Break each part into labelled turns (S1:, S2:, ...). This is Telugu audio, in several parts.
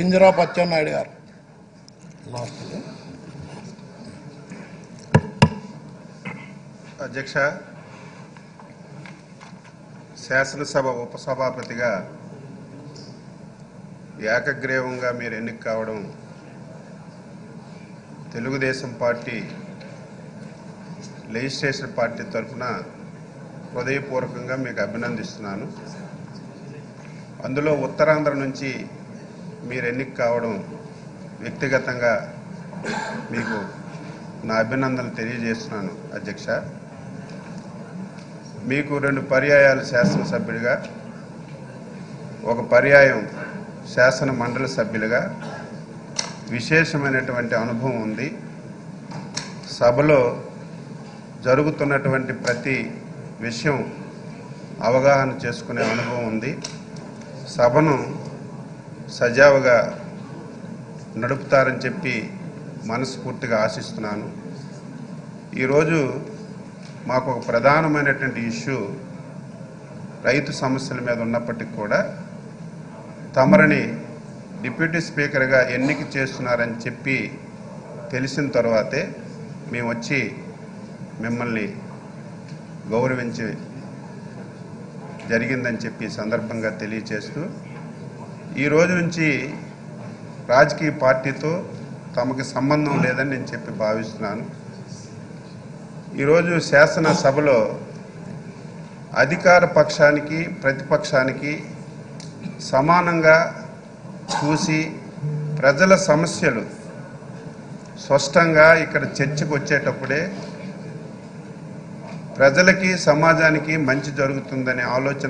S1: కింజరాపు అచ్చెన్నాయుడు గారు
S2: అధ్యక్ష శాసనసభ ఉపసభాపతిగా ఏకగ్రీవంగా మీరు ఎన్నిక కావడం తెలుగుదేశం పార్టీ లెజిస్ట్రేషన్ పార్టీ తరఫున హృదయపూర్వకంగా మీకు అభినందిస్తున్నాను అందులో ఉత్తరాంధ్ర నుంచి మీరు ఎన్నిక కావడం వ్యక్తిగతంగా మీకు నా అభినందనలు తెలియజేస్తున్నాను అధ్యక్ష మీకు రెండు పర్యాయాలు శాసనసభ్యుడిగా ఒక పర్యాయం శాసన మండలి సభ్యులుగా విశేషమైనటువంటి అనుభవం ఉంది సభలో జరుగుతున్నటువంటి ప్రతి విషయం అవగాహన చేసుకునే అనుభవం ఉంది సభను సజావుగా నడుపుతారని చెప్పి మనస్ఫూర్తిగా ఆశిస్తున్నాను ఈరోజు మాకు ఒక ప్రధానమైనటువంటి ఇష్యూ రైతు సమస్యల మీద ఉన్నప్పటికీ కూడా తమరిని డిప్యూటీ స్పీకర్గా ఎన్నిక చేస్తున్నారని చెప్పి తెలిసిన తర్వాతే మేము వచ్చి మిమ్మల్ని గౌరవించి జరిగిందని చెప్పి ఈ సందర్భంగా తెలియచేస్తూ ఈ రోజు నుంచి రాజకీయ పార్టీతో తమకి సంబంధం లేదని నేను చెప్పి భావిస్తున్నాను ఈరోజు శాసనసభలో అధికార పక్షానికి ప్రతిపక్షానికి సమానంగా చూసి ప్రజల సమస్యలు స్పష్టంగా ఇక్కడ చర్చకు వచ్చేటప్పుడే ప్రజలకి సమాజానికి మంచి జరుగుతుందనే ఆలోచన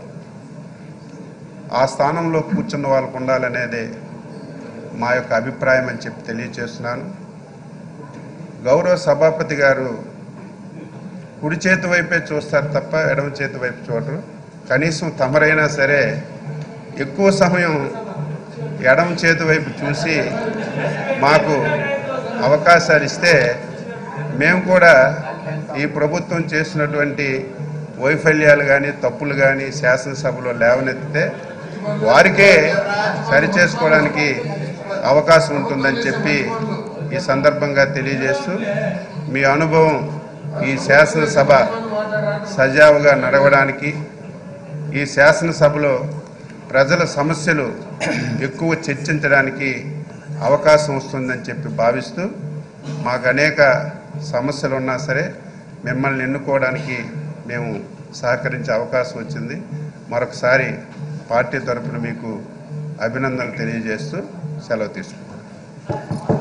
S2: ఆ స్థానంలో కూర్చున్న వాళ్ళకు ఉండాలనేదే మా యొక్క అభిప్రాయం అని చెప్పి తెలియచేస్తున్నాను గౌరవ సభాపతి గారు కుడి చేతి వైపే చూస్తారు తప్ప ఎడమ చేతి వైపు చూడరు కనీసం తమరైనా సరే ఎక్కువ సమయం ఎడమ చేతి వైపు చూసి మాకు అవకాశాలు ఇస్తే మేము కూడా ఈ ప్రభుత్వం చేసినటువంటి వైఫల్యాలు కానీ తప్పులు కానీ శాసనసభలో లేవనెత్తితే వారికే సరిచేసుకోవడానికి అవకాశం ఉంటుందని చెప్పి ఈ సందర్భంగా తెలియజేస్తూ మీ అనుభవం ఈ శాసనసభ సజావుగా నడవడానికి ఈ శాసనసభలో ప్రజల సమస్యలు ఎక్కువ చర్చించడానికి అవకాశం వస్తుందని చెప్పి భావిస్తూ మాకు అనేక సమస్యలు ఉన్నా సరే మిమ్మల్ని ఎన్నుకోవడానికి మేము సహకరించే అవకాశం వచ్చింది మరొకసారి పార్టీ తరఫున మీకు అభినందనలు తెలియజేస్తూ సెలవు తీసుకుంటాం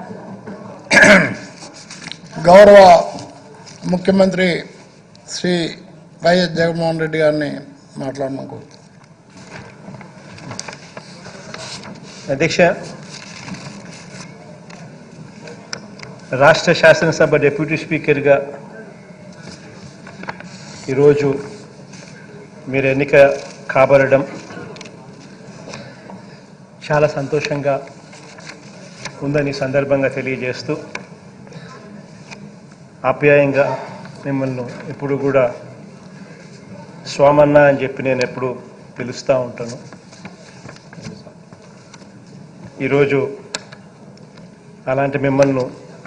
S1: గౌరవ ముఖ్యమంత్రి శ్రీ వైఎస్ జగన్మోహన్ రెడ్డి గారిని మాట్లాడమని కోరుతున్నాను.
S3: అధ్యక్ష రాష్ట్ర శాసనసభ డిప్యూటీ స్పీకర్గా ఈరోజు మీరు ఎన్నిక కాబడడం చాలా సంతోషంగా ఉందని ఈ సందర్భంగా తెలియజేస్తూ ఆప్యాయంగా మిమ్మల్ని ఎప్పుడు కూడా స్వామన్న అని చెప్పి నేను ఎప్పుడు పిలుస్తూ ఉంటాను ఈరోజు అలాంటి మిమ్మల్ని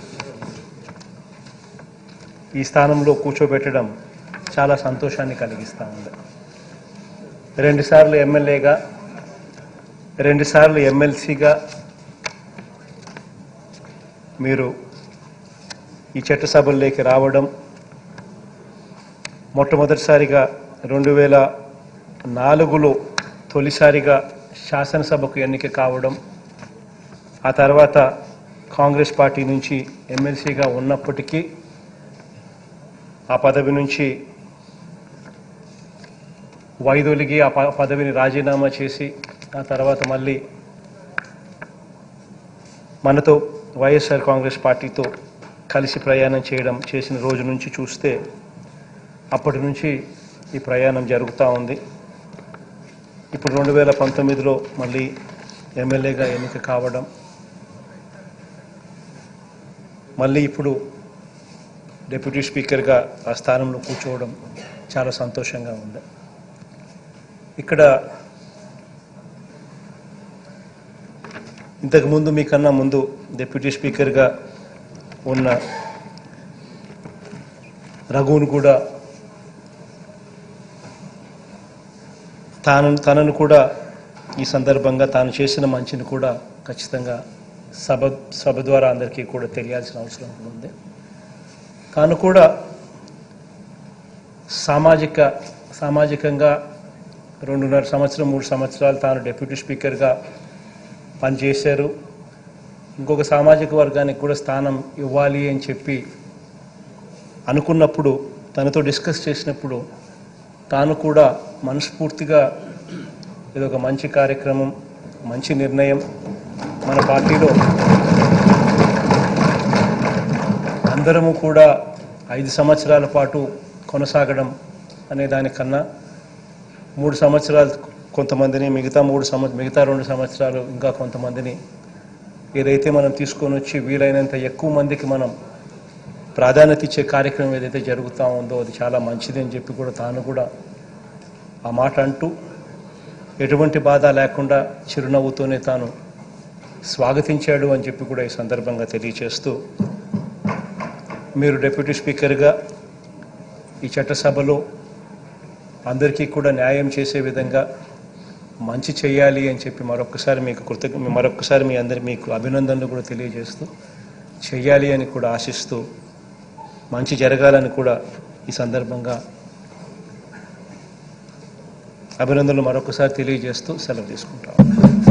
S3: ఈ స్థానంలో కూర్చోబెట్టడం చాలా సంతోషాన్ని కలిగిస్తూ ఉంది రెండుసార్లు ఎమ్మెల్యేగా రెండుసార్లు ఎమ్మెల్సీగా మీరు ఈ చట్టసభల్లోకి రావడం మొట్టమొదటిసారిగా రెండు వేల నాలుగులో తొలిసారిగా శాసనసభకు ఎన్నిక కావడం ఆ తర్వాత కాంగ్రెస్ పార్టీ నుంచి ఎమ్మెల్సీగా ఉన్నప్పటికీ ఆ పదవి నుంచి వైదొలిగి ఆ ప- పదవిని రాజీనామా చేసి ఆ తర్వాత మళ్ళీ మనతో వైఎస్ఆర్ కాంగ్రెస్ పార్టీతో కలిసి ప్రయాణం చేయడం చేసిన రోజు నుంచి చూస్తే అప్పటి నుంచి ఈ ప్రయాణం జరుగుతూ ఉంది ఇప్పుడు రెండు వేల పంతొమ్మిదిలో మళ్ళీ ఎమ్మెల్యేగా ఎన్నిక కావడం మళ్ళీ ఇప్పుడు డిప్యూటీ స్పీకర్గా ఆ స్థానంలో కూర్చోవడం చాలా సంతోషంగా ఉంది ఇక్కడ ఇంతకుముందు మీకన్నా ముందు డిప్యూటీ స్పీకర్గా ఉన్న రఘువును కూడా తాను తనను కూడా ఈ సందర్భంగా తాను చేసిన మంచిని కూడా ఖచ్చితంగా సభ సభ ద్వారా అందరికీ కూడా తెలియాల్సిన అవసరం ఉంది తాను కూడా సామాజిక సామాజికంగా రెండున్నర సంవత్సరం మూడు సంవత్సరాలు తాను డిప్యూటీ స్పీకర్గా పనిచేశారు ఇంకొక సామాజిక వర్గానికి కూడా స్థానం ఇవ్వాలి అని చెప్పి అనుకున్నప్పుడు తనతో డిస్కస్ చేసినప్పుడు తాను కూడా మనస్ఫూర్తిగా ఇది ఒక మంచి కార్యక్రమం మంచి నిర్ణయం మన పార్టీలో అందరము కూడా ఐదు సంవత్సరాల పాటు కొనసాగడం అనే దానికన్నా మూడు సంవత్సరాలు కొంతమందిని మిగతా మూడు సంవత్సరం మిగతా రెండు సంవత్సరాలు ఇంకా కొంతమందిని ఏదైతే మనం తీసుకొని వచ్చి వీలైనంత ఎక్కువ మందికి మనం ప్రాధాన్యత ఇచ్చే కార్యక్రమం ఏదైతే జరుగుతూ ఉందో అది చాలా మంచిది అని చెప్పి కూడా తాను కూడా ఆ మాట అంటూ ఎటువంటి బాధ లేకుండా చిరునవ్వుతోనే తాను స్వాగతించాడు అని చెప్పి కూడా ఈ సందర్భంగా తెలియచేస్తూ మీరు డిప్యూటీ స్పీకర్గా ఈ చట్టసభలో అందరికీ కూడా న్యాయం చేసే విధంగా మంచి చేయాలి అని చెప్పి మరొకసారి మీకు కృతజ్ఞ మరొకసారి మీ అందరి మీకు అభినందనలు కూడా తెలియజేస్తూ చెయ్యాలి అని కూడా ఆశిస్తూ మంచి జరగాలని కూడా ఈ సందర్భంగా అభినందనలు మరొకసారి తెలియజేస్తూ సెలవు తీసుకుంటాం